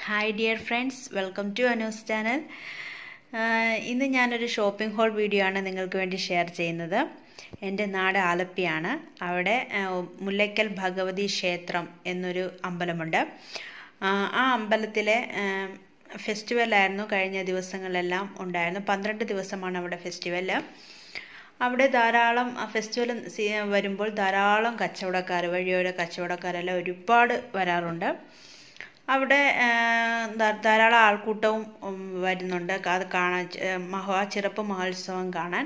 hi dear friends welcome to അനൂസ് channel ഇന്ന് ഞാനൊരു ഷോപ്പിംഗ് ഹോൾ വീഡിയോ ആണ് നിങ്ങൾക്ക് വേണ്ടി ഷെയർ ചെയ്യുന്നത് എൻ്റെ നാട് ആലപ്പിയാണ് അവിടെ മുല്ലയ്ക്കൽ ഭഗവതി ക്ഷേത്രം എന്നൊരു അമ്പലമുണ്ട് ആ അമ്പലത്തിലെ ഫെസ്റ്റിവലായിരുന്നു കഴിഞ്ഞ ദിവസങ്ങളിലെല്ലാം ഉണ്ടായിരുന്നു പന്ത്രണ്ട് ദിവസമാണ് അവിടെ ഫെസ്റ്റിവൽ അവിടെ ധാരാളം ഫെസ്റ്റിവൽ വരുമ്പോൾ ധാരാളം കച്ചവടക്കാർ വഴിയോര കച്ചവടക്കാരെല്ലാം ഒരുപാട് വരാറുണ്ട് അവിടെ ധാരാളം ആൾക്കൂട്ടവും വരുന്നുണ്ട് അത് കാണാൻ മഹാ ചിറപ്പ് മഹോത്സവം കാണാൻ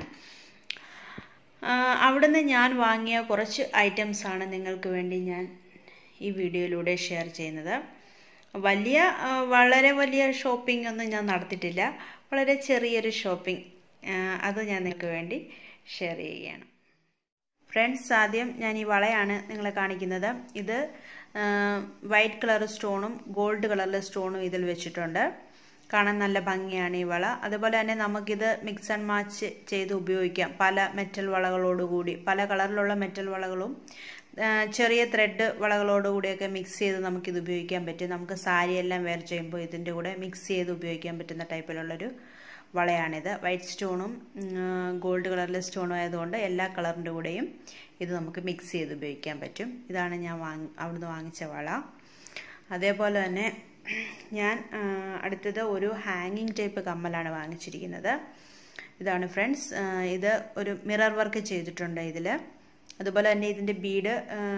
അവിടുന്ന് ഞാൻ വാങ്ങിയ കുറച്ച് ഐറ്റംസാണ് നിങ്ങൾക്ക് വേണ്ടി ഞാൻ ഈ വീഡിയോയിലൂടെ ഷെയർ ചെയ്യുന്നത് വലിയ വളരെ വലിയ ഷോപ്പിംഗ് ഒന്നും ഞാൻ നടത്തിയിട്ടില്ല വളരെ ചെറിയൊരു ഷോപ്പിംഗ് അത് ഞാൻ നിങ്ങൾക്ക് വേണ്ടി ഷെയർ ചെയ്യുകയാണ് ഫ്രണ്ട്സ് ആദ്യം ഞാൻ ഈ വളയാണ് നിങ്ങളെ കാണിക്കുന്നത് ഇത് വൈറ്റ് കളർ സ്റ്റോണും ഗോൾഡ് കളറിലെ സ്റ്റോണും ഇതിൽ വെച്ചിട്ടുണ്ട് കാണാൻ നല്ല ഭംഗിയാണ് ഈ വള അതുപോലെ തന്നെ നമുക്കിത് മിക്സ് ആൻഡ് മാച്ച് ചെയ്ത് ഉപയോഗിക്കാം പല മെറ്റൽ വളകളോടുകൂടി പല കളറിലുള്ള മെറ്റൽ വളകളും ചെറിയ ത്രെഡ് വളകളോടുകൂടിയൊക്കെ മിക്സ് ചെയ്ത് നമുക്കിത് ഉപയോഗിക്കാൻ പറ്റും നമുക്ക് സാരിയെല്ലാം വെയർ ചെയ്യുമ്പോൾ ഇതിൻ്റെ കൂടെ മിക്സ് ചെയ്ത് ഉപയോഗിക്കാൻ പറ്റുന്ന ടൈപ്പിലുള്ളൊരു വളയാണിത് വൈറ്റ് സ്റ്റോണും ഗോൾഡ് കളറിലെ സ്റ്റോണും ആയതുകൊണ്ട് എല്ലാ കളറിൻ്റെ കൂടെയും ഇത് നമുക്ക് മിക്സ് ചെയ്ത് ഉപയോഗിക്കാൻ പറ്റും ഇതാണ് ഞാൻ വാങ്ങി അവിടുന്ന് വാങ്ങിച്ച വള അതേപോലെ തന്നെ ഞാൻ അടുത്തത് ഒരു ഹാങ്ങിങ് ടൈപ്പ് കമ്മലാണ് വാങ്ങിച്ചിരിക്കുന്നത് ഇതാണ് ഫ്രണ്ട്സ് ഇത് ഒരു മിറർ വർക്ക് ചെയ്തിട്ടുണ്ട് ഇതിൽ അതുപോലെ തന്നെ ഇതിൻ്റെ ബീഡ്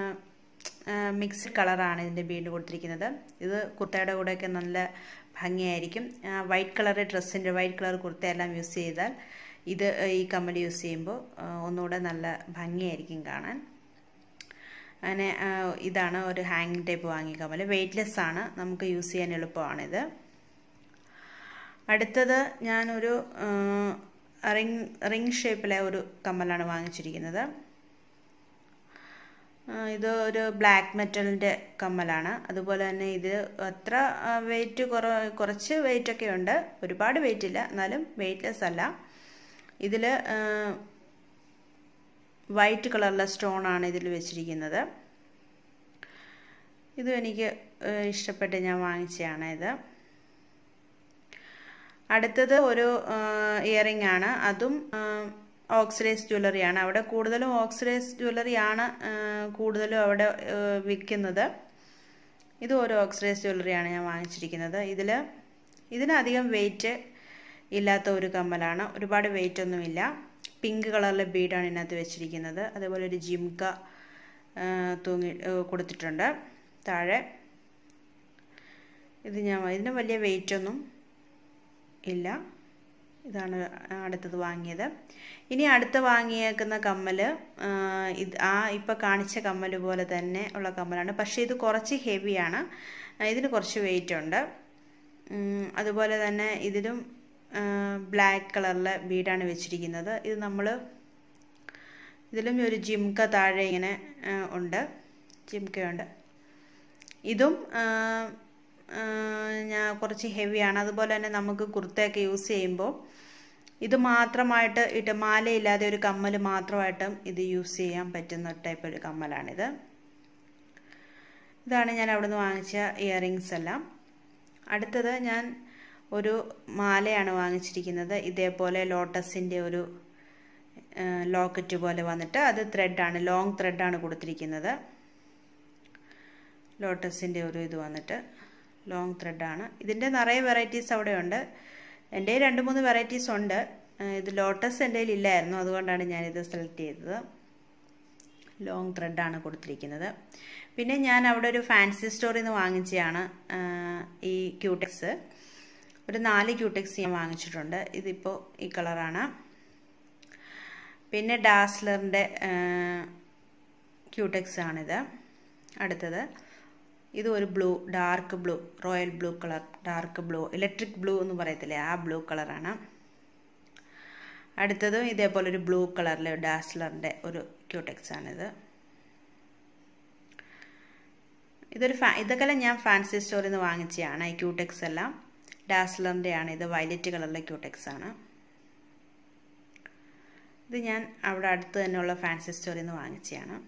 മിക്സ്ഡ് കളറാണ് ഇതിൻ്റെ ബീഡ് കൊടുത്തിരിക്കുന്നത് ഇത് കുർത്തയുടെ കൂടെയൊക്കെ നല്ല ഭംഗിയായിരിക്കും വൈറ്റ് കളർ ഡ്രസ്സിൻ്റെ വൈറ്റ് കളർ കുർത്തയെല്ലാം യൂസ് ചെയ്താൽ ഇത് ഈ കമ്മൽ യൂസ് ചെയ്യുമ്പോൾ ഒന്നുകൂടെ നല്ല ഭംഗിയായിരിക്കും കാണാൻ അങ്ങനെ ഇതാണ് ഒരു ഹാങ്ങിങ് ടൈപ്പ് വാങ്ങിയ കമ്മൽ വെയ്റ്റ്ലെസ് ആണ് നമുക്ക് യൂസ് ചെയ്യാൻ എളുപ്പമാണിത് അടുത്തത് ഞാനൊരു റിങ് റിങ് ഷേപ്പിലെ ഒരു കമ്മലാണ് വാങ്ങിച്ചിരിക്കുന്നത് ഇത് ഒരു ബ്ലാക്ക് മെറ്റലിൻ്റെ കമ്മലാണ് അതുപോലെ തന്നെ ഇത് അത്ര വെയിറ്റ് കുറ കുറച്ച് വെയിറ്റ് ഒക്കെ ഉണ്ട് ഒരുപാട് വെയിറ്റ് ഇല്ല എന്നാലും വെയിറ്റ്ലെസ് അല്ല ഇതിൽ വൈറ്റ് കളറിലെ സ്റ്റോൺ ആണ് ഇതിൽ വെച്ചിരിക്കുന്നത് ഇതും എനിക്ക് ഇഷ്ടപ്പെട്ട് ഞാൻ വാങ്ങിച്ചതാണ് ഇത് അടുത്തത് ഒരു ഇയറിംഗ് ആണ് അതും ഓക്സിഡൈസ് ജ്വല്ലറിയാണ് അവിടെ കൂടുതലും ഓക്സിഡൈസ് ജ്വല്ലറിയാണ് കൂടുതലും അവിടെ വിൽക്കുന്നത് ഇത് ഒരു ഓക്സിഡൈസ് ജ്വല്ലറിയാണ് ഞാൻ വാങ്ങിച്ചിരിക്കുന്നത് ഇതിൽ ഇതിനധികം വെയിറ്റ് ഇല്ലാത്ത ഒരു കമ്മലാണ് ഒരുപാട് വെയിറ്റ് ഒന്നുമില്ല പിങ്ക് കളറിലെ ബീഡാണ് ഇതിനകത്ത് വെച്ചിരിക്കുന്നത് അതേപോലെ ഒരു ജിംക തൂങ്ങി കൊടുത്തിട്ടുണ്ട് താഴെ ഇത് ഞാൻ ഇതിന് വലിയ വെയിറ്റ് ഒന്നും ഇല്ല ഇതാണ് അടുത്തത് വാങ്ങിയത് ഇനി അടുത്ത് വാങ്ങിയേക്കുന്ന കമ്മൽ ഇത് ആ ഇപ്പോൾ കാണിച്ച കമ്മൽ പോലെ തന്നെ ഉള്ള കമ്മലാണ് പക്ഷേ ഇത് കുറച്ച് ഹെവിയാണ് ഇതിന് കുറച്ച് വെയിറ്റ് ഉണ്ട് അതുപോലെ തന്നെ ഇതിലും ബ്ലാക്ക് കളറിലെ ബീഡാണ് വെച്ചിരിക്കുന്നത് ഇത് നമ്മൾ ഇതിലും ഒരു ജിംക താഴെ ഇങ്ങനെ ഉണ്ട് ജിംകയുണ്ട് ഇതും ഞാൻ കുറച്ച് ഹെവിയാണ് അതുപോലെ തന്നെ നമുക്ക് കുർത്തയൊക്കെ യൂസ് ചെയ്യുമ്പോൾ ഇത് മാത്രമായിട്ട് ഇട്ട് മാലയില്ലാതെ ഒരു കമ്മൽ മാത്രമായിട്ടും ഇത് യൂസ് ചെയ്യാൻ പറ്റുന്ന ടൈപ്പ് ഒരു കമ്മലാണിത് ഇതാണ് ഞാൻ അവിടുന്ന് വാങ്ങിച്ച ഇയറിങ്സ് എല്ലാം അടുത്തത് ഞാൻ ഒരു മാലയാണ് വാങ്ങിച്ചിരിക്കുന്നത് ഇതേപോലെ ലോട്ടസിൻ്റെ ഒരു ലോക്കറ്റ് പോലെ വന്നിട്ട് അത് ത്രെഡാണ് ലോങ് ത്രെഡാണ് കൊടുത്തിരിക്കുന്നത് ലോട്ടസിൻ്റെ ഒരു ഇത് വന്നിട്ട് ലോങ് ത്രെഡാണ് ഇതിൻ്റെ നിറയെ വെറൈറ്റീസ് അവിടെ ഉണ്ട് എൻ്റെ രണ്ട് മൂന്ന് വെറൈറ്റീസ് ഉണ്ട് ഇത് ലോട്ടസ് എൻ്റെ ഇല്ലായിരുന്നു അതുകൊണ്ടാണ് ഞാനിത് സെലക്ട് ചെയ്തത് ലോങ് ത്രെഡാണ് കൊടുത്തിരിക്കുന്നത് പിന്നെ ഞാൻ അവിടെ ഒരു ഫാൻസി സ്റ്റോറിൽ നിന്ന് വാങ്ങിച്ചതാണ് ഈ ക്യൂടെക്സ് ഒരു നാല് ക്യൂടെക്സ് ഞാൻ വാങ്ങിച്ചിട്ടുണ്ട് ഇതിപ്പോൾ ഈ കളറാണ് പിന്നെ ഡാസ്ലറിൻ്റെ ക്യൂടെക്സ് ആണിത് അടുത്തത് ഇത് ഒരു blue dark blue royal blue colour dark blue electric blue എന്ന് പറയത്തില്ലേ ആ ബ്ലൂ കളറാണ് അടുത്തതും ഇതേപോലെ ഒരു ബ്ലൂ കളറിലെ ഡാസ്ലറിൻ്റെ ഒരു ക്യൂടെക്സ് ആണിത് ഇതൊരു ഫാ ഇതൊക്കെ ഞാൻ ഫാൻസി സ്റ്റോറിൽ നിന്ന് വാങ്ങിച്ചതാണ് ഈ ക്യൂടെക്സ് എല്ലാം ഡാസ്ലറിൻ്റെ ആണ് ഇത് വയലറ്റ് കളറിലെ ക്യൂടെക്സ് ആണ് ഇത് ഞാൻ അവിടെ അടുത്ത് തന്നെയുള്ള ഫാൻസി സ്റ്റോറിൽ നിന്ന് വാങ്ങിച്ചതാണ്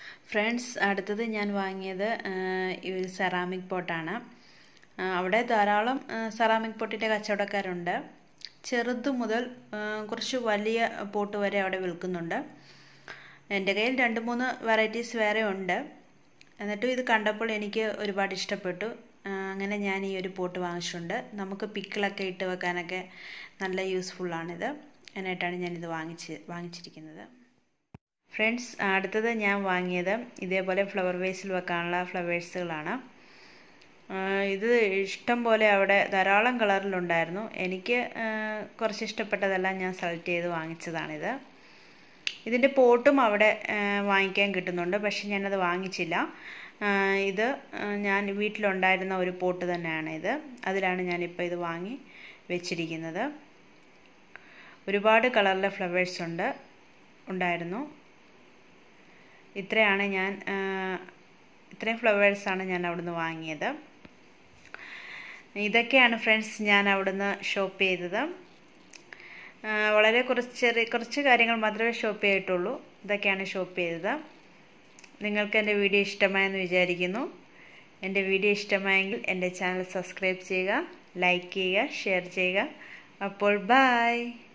ഫ്രണ്ട്സ് അടുത്തത് ഞാൻ വാങ്ങിയത് ഈ ഒരു സെറാമിക് പോട്ടാണ് അവിടെ ധാരാളം സെറാമിക് പോട്ടിൻ്റെ കച്ചവടക്കാരുണ്ട് ചെറുത് മുതൽ കുറച്ച് വലിയ പോട്ട് വരെ അവിടെ വിൽക്കുന്നുണ്ട് എൻ്റെ കയ്യിൽ രണ്ട് മൂന്ന് വെറൈറ്റീസ് വേറെ ഉണ്ട് എന്നിട്ടും ഇത് കണ്ടപ്പോൾ എനിക്ക് ഒരുപാട് ഇഷ്ടപ്പെട്ടു അങ്ങനെ ഞാൻ ഈ ഒരു പോട്ട് വാങ്ങിച്ചിട്ടുണ്ട് നമുക്ക് പിക്കിളൊക്കെ ഇട്ട് വെക്കാനൊക്കെ നല്ല യൂസ്ഫുള്ളാണിത് അതിനായിട്ടാണ് ഞാനിത് വാങ്ങിച്ച് വാങ്ങിച്ചിരിക്കുന്നത് ഫ്രണ്ട്സ് അടുത്തത് ഞാൻ വാങ്ങിയത് ഇതേപോലെ ഫ്ലവർ വേസിൽ വെക്കാനുള്ള ഫ്ലവേഴ്സുകളാണ് ഇത് ഇഷ്ടം പോലെ അവിടെ ധാരാളം കളറിലുണ്ടായിരുന്നു എനിക്ക് കുറച്ച് ഇഷ്ടപ്പെട്ടതെല്ലാം ഞാൻ സെലക്ട് ചെയ്ത് വാങ്ങിച്ചതാണിത് ഇതിൻ്റെ പോട്ടും അവിടെ വാങ്ങിക്കാൻ കിട്ടുന്നുണ്ട് പക്ഷെ ഞാനത് വാങ്ങിച്ചില്ല ഇത് ഞാൻ വീട്ടിലുണ്ടായിരുന്ന ഒരു പോട്ട് തന്നെയാണ് ഇത് അതിലാണ് ഞാനിപ്പോൾ ഇത് വാങ്ങി വെച്ചിരിക്കുന്നത് ഒരുപാട് കളറിലെ ഫ്ലവേഴ്സ് ഉണ്ട് ഉണ്ടായിരുന്നു ഇത്രയാണ് ഞാൻ ഇത്രയും ഫ്ലവേഴ്സാണ് ഞാൻ അവിടുന്ന് വാങ്ങിയത് ഇതൊക്കെയാണ് ഫ്രണ്ട്സ് ഞാൻ അവിടുന്ന് ഷോപ്പ് ചെയ്തത് വളരെ കുറച്ച് ചെറിയ കുറച്ച് കാര്യങ്ങൾ മാത്രമേ ഷോപ്പ് ചെയ്തിട്ടുള്ളൂ ഇതൊക്കെയാണ് ഷോപ്പ് ചെയ്തത് നിങ്ങൾക്ക് എൻ്റെ വീഡിയോ ഇഷ്ടമായെന്ന് വിചാരിക്കുന്നു എൻ്റെ വീഡിയോ ഇഷ്ടമായെങ്കിൽ എൻ്റെ ചാനൽ സബ്സ്ക്രൈബ് ചെയ്യുക ലൈക്ക് ചെയ്യുക ഷെയർ ചെയ്യുക അപ്പോൾ ബായ്